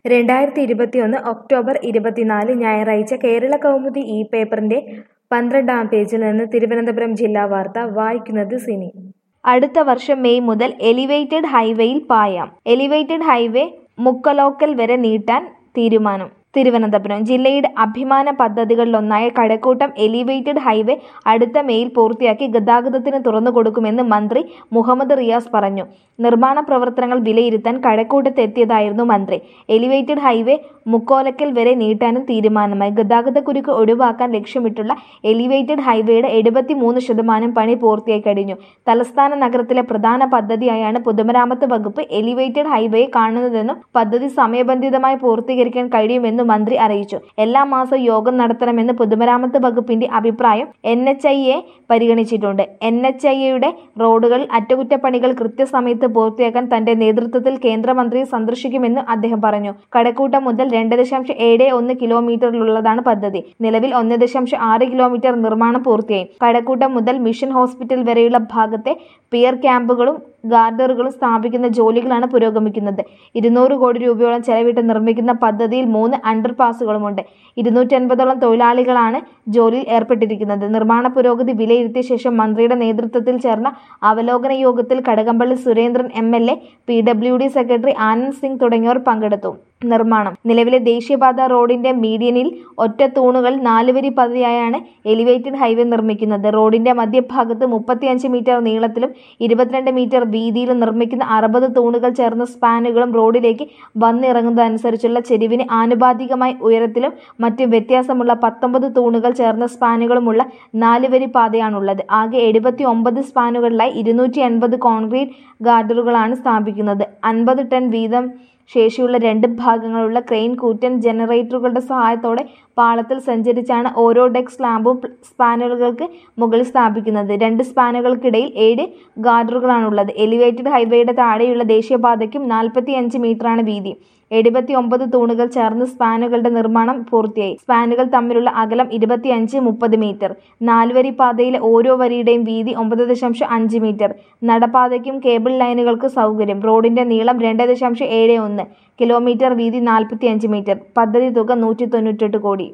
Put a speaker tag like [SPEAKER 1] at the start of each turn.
[SPEAKER 1] രണ്ടായിരത്തി ഇരുപത്തിയൊന്ന് ഒക്ടോബർ ഇരുപത്തിനാല് ഞായറാഴ്ച കേരള കൗമുദി ഇ പേപ്പറിന്റെ പന്ത്രണ്ടാം പേജിൽ നിന്ന് തിരുവനന്തപുരം ജില്ലാ വാർത്ത വായിക്കുന്നത് സിനി അടുത്ത വർഷം മെയ് മുതൽ എലിവേറ്റഡ് ഹൈവേയിൽ പായാം എലിവേറ്റഡ് ഹൈവേ മുക്കലോക്കൽ വരെ നീട്ടാൻ തീരുമാനം തിരുവനന്തപുരം ജില്ലയുടെ അഭിമാന പദ്ധതികളിലൊന്നായ കഴക്കൂട്ടം എലിവേറ്റഡ് ഹൈവേ അടുത്ത മെയിൽ പൂർത്തിയാക്കി ഗതാഗതത്തിന് തുറന്നു കൊടുക്കുമെന്ന് മന്ത്രി മുഹമ്മദ് റിയാസ് പറഞ്ഞു നിർമ്മാണ പ്രവർത്തനങ്ങൾ വിലയിരുത്താൻ കഴക്കൂട്ടത്ത് എത്തിയതായിരുന്നു മന്ത്രി എലിവേറ്റഡ് ഹൈവേ മുക്കോലക്കൽ വരെ നീട്ടാനും തീരുമാനമായി ഗതാഗതക്കുരുക്ക് ഒഴിവാക്കാൻ ലക്ഷ്യമിട്ടുള്ള എലിവേറ്റഡ് ഹൈവേയുടെ എഴുപത്തിമൂന്ന് ശതമാനം പണി പൂർത്തിയായി കഴിഞ്ഞു തലസ്ഥാന നഗരത്തിലെ പ്രധാന പദ്ധതിയായാണ് പൊതുമരാമത്ത് വകുപ്പ് എലിവേറ്റഡ് ഹൈവേയെ കാണുന്നതെന്നും പദ്ധതി സമയബന്ധിതമായി പൂർത്തീകരിക്കാൻ കഴിയുമെന്നും മന്ത്രി അറിയിച്ചു എല്ലാ മാസവും യോഗം നടത്തണമെന്ന് പൊതുമരാമത്ത് വകുപ്പിന്റെ അഭിപ്രായം എൻ എച്ച് ഐ എ പരിഗണിച്ചിട്ടുണ്ട് എൻ എച്ച് ഐ എയുടെ റോഡുകളിൽ അറ്റകുറ്റപ്പണികൾ കൃത്യസമയത്ത് പൂർത്തിയാക്കാൻ തന്റെ നേതൃത്വത്തിൽ കേന്ദ്രമന്ത്രിയെ സന്ദർശിക്കുമെന്ന് അദ്ദേഹം പറഞ്ഞു കടക്കൂട്ടം മുതൽ രണ്ട് ദശാംശം ഏഴ് ഒന്ന് കിലോമീറ്ററിലുള്ളതാണ് പദ്ധതി നിലവിൽ ഒന്ന് ദശാംശം ആറ് കിലോമീറ്റർ നിർമ്മാണം പൂർത്തിയായി കടക്കൂട്ടം മുതൽ മിഷൻ ഹോസ്പിറ്റൽ വരെയുള്ള ഭാഗത്തെ പിയർ ക്യാമ്പുകളും ഗാർഡറുകളും സ്ഥാപിക്കുന്ന ജോലികളാണ് പുരോഗമിക്കുന്നത് ഇരുന്നൂറ് കോടി രൂപയോളം ചെലവിട്ട് നിർമ്മിക്കുന്ന പദ്ധതിയിൽ മൂന്ന് അണ്ടർ പാസുകളുമുണ്ട് ഇരുന്നൂറ്റൻപതോളം തൊഴിലാളികളാണ് ജോലിയിൽ ഏർപ്പെട്ടിരിക്കുന്നത് നിർമ്മാണ പുരോഗതി വിലയിരുത്തിയ ശേഷം മന്ത്രിയുടെ നേതൃത്വത്തിൽ ചേർന്ന അവലോകന യോഗത്തിൽ Kadakampally Surendran M L A P W D secretary Anand Singh തുടങ്ങിയവർ പങ്കെടുത്തു നിർമ്മാണം നിലവിലെ ദേശീയപാത റോഡിന്റെ മീഡിയനിൽ ഒറ്റ തൂണുകൾ നാലുവരി പദ്ധതിയായാണ് എലിവേറ്റഡ് ഹൈവേ നിർമ്മിക്കുന്നത് റോഡിന്റെ മധ്യഭാഗത്ത് മുപ്പത്തിയഞ്ച് മീറ്റർ നീളത്തിലും ഇരുപത്തിരണ്ട് മീറ്റർ വീതിയിലും നിർമ്മിക്കുന്ന അറുപത് തൂണുകൾ ചേർന്ന സ്പാനുകളും റോഡിലേക്ക് വന്നിറങ്ങുന്നതനുസരിച്ചുള്ള ചെരിവിന് ആനുപാതികമായി ഉയരത്തിലും മറ്റും വ്യത്യാസമുള്ള പത്തൊമ്പത് തൂണുകൾ ചേർന്ന സ്പാനുകളുമുള്ള നാലുവരി പാതയാണുള്ളത് ആകെ എഴുപത്തി ഒമ്പത് സ്പാനുകളിലായി ഇരുന്നൂറ്റി എൺപത് കോൺക്രീറ്റ് ഗാർഡറുകളാണ് സ്ഥാപിക്കുന്നത് അൻപത് ടൺ വീതം ശേഷിയുള്ള രണ്ട് ഭാഗങ്ങളുള്ള ക്രെയിൻ കൂറ്റൻ ജനറേറ്ററുകളുടെ സഹായത്തോടെ പാളത്തിൽ സഞ്ചരിച്ചാണ് ഓരോ ഡെക്ക് സ്ലാബും സ്പാനുകൾക്ക് മുകളിൽ സ്ഥാപിക്കുന്നത് രണ്ട് സ്പാനുകൾക്കിടയിൽ ഏഴ് ഗാർഡറുകളാണുള്ളത് എലിവേറ്റഡ് ഹൈവേയുടെ താഴെയുള്ള ദേശീയപാതയ്ക്കും നാൽപ്പത്തി അഞ്ച് മീറ്ററാണ് വീതി എഴുപത്തി ഒമ്പത് തൂണുകൾ ചേർന്ന് സ്പാനുകളുടെ നിർമ്മാണം പൂർത്തിയായി സ്പാനുകൾ തമ്മിലുള്ള അകലം ഇരുപത്തിയഞ്ച് മുപ്പത് മീറ്റർ നാലുവരി പാതയിലെ ഓരോ വരിയുടെയും വീതി ഒമ്പത് ദശാംശം അഞ്ച് മീറ്റർ നടപ്പാതയ്ക്കും കേബിൾ ലൈനുകൾക്ക് സൗകര്യം റോഡിന്റെ നീളം രണ്ട് ദശാംശം ഏഴ് ഒന്ന് കിലോമീറ്റർ വീതി നാൽപ്പത്തി അഞ്ച് മീറ്റർ പദ്ധതി തുക നൂറ്റി തൊണ്ണൂറ്റെട്ട് കോടി